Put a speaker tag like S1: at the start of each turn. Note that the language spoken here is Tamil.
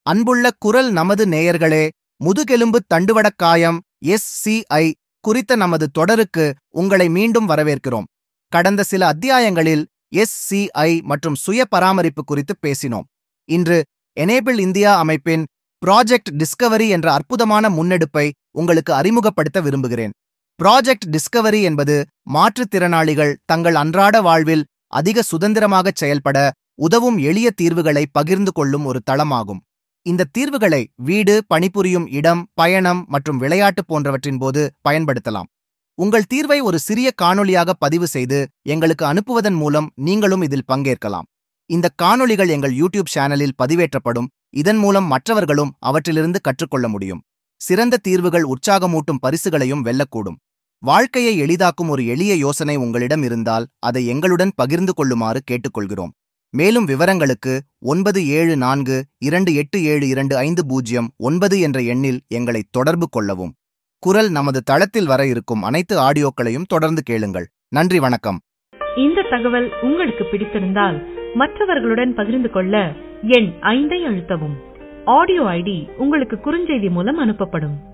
S1: அன்புள்ள குரல் நமது நேயர்களே முதுகெலும்பு தண்டுவடக்காயம் எஸ்சிஐ குறித்த நமது தொடருக்கு உங்களை மீண்டும் வரவேற்கிறோம் கடந்த சில அத்தியாயங்களில் எஸ்சிஐ மற்றும் சுய பராமரிப்பு குறித்து பேசினோம் இன்று எனேபிள் இந்தியா அமைப்பின் ப்ராஜெக்ட் டிஸ்கவரி என்ற அற்புதமான முன்னெடுப்பை உங்களுக்கு அறிமுகப்படுத்த விரும்புகிறேன் ப்ராஜெக்ட் டிஸ்கவரி என்பது மாற்றுத்திறனாளிகள் தங்கள் அன்றாட வாழ்வில் அதிக சுதந்திரமாகச் செயல்பட உதவும் எளிய தீர்வுகளை பகிர்ந்து கொள்ளும் ஒரு தளமாகும் இந்த தீர்வுகளை வீடு பணிபுரியும் இடம் பயணம் மற்றும் விளையாட்டு போன்றவற்றின் போது பயன்படுத்தலாம் உங்கள் தீர்வை ஒரு சிறிய காணொளியாக பதிவு செய்து எங்களுக்கு அனுப்புவதன் மூலம் நீங்களும் இதில் பங்கேற்கலாம் இந்த காணொளிகள் எங்கள் யூடியூப் சேனலில் பதிவேற்றப்படும் இதன் மூலம் மற்றவர்களும் அவற்றிலிருந்து கற்றுக்கொள்ள முடியும் சிறந்த தீர்வுகள் உற்சாகமூட்டும் பரிசுகளையும் வெல்லக்கூடும் வாழ்க்கையை எளிதாக்கும் ஒரு எளிய யோசனை உங்களிடம் இருந்தால் அதை எங்களுடன் பகிர்ந்து கொள்ளுமாறு கேட்டுக்கொள்கிறோம் மேலும் விவரங்களுக்கு ஒன்பது ஏழு நான்கு இரண்டு எட்டு ஏழு இரண்டு ஐந்து பூஜ்ஜியம் ஒன்பது என்ற எண்ணில் எங்களை தொடர்பு கொள்ளவும் குரல் நமது தளத்தில் வர இருக்கும் அனைத்து ஆடியோக்களையும் தொடர்ந்து கேளுங்கள் நன்றி வணக்கம்
S2: இந்த தகவல் உங்களுக்கு பிடித்திருந்தால் மற்றவர்களுடன் பகிர்ந்து கொள்ள எண் ஐந்தை அழுத்தவும் ஆடியோ ஐடி உங்களுக்கு குறுஞ்செய்தி மூலம் அனுப்பப்படும்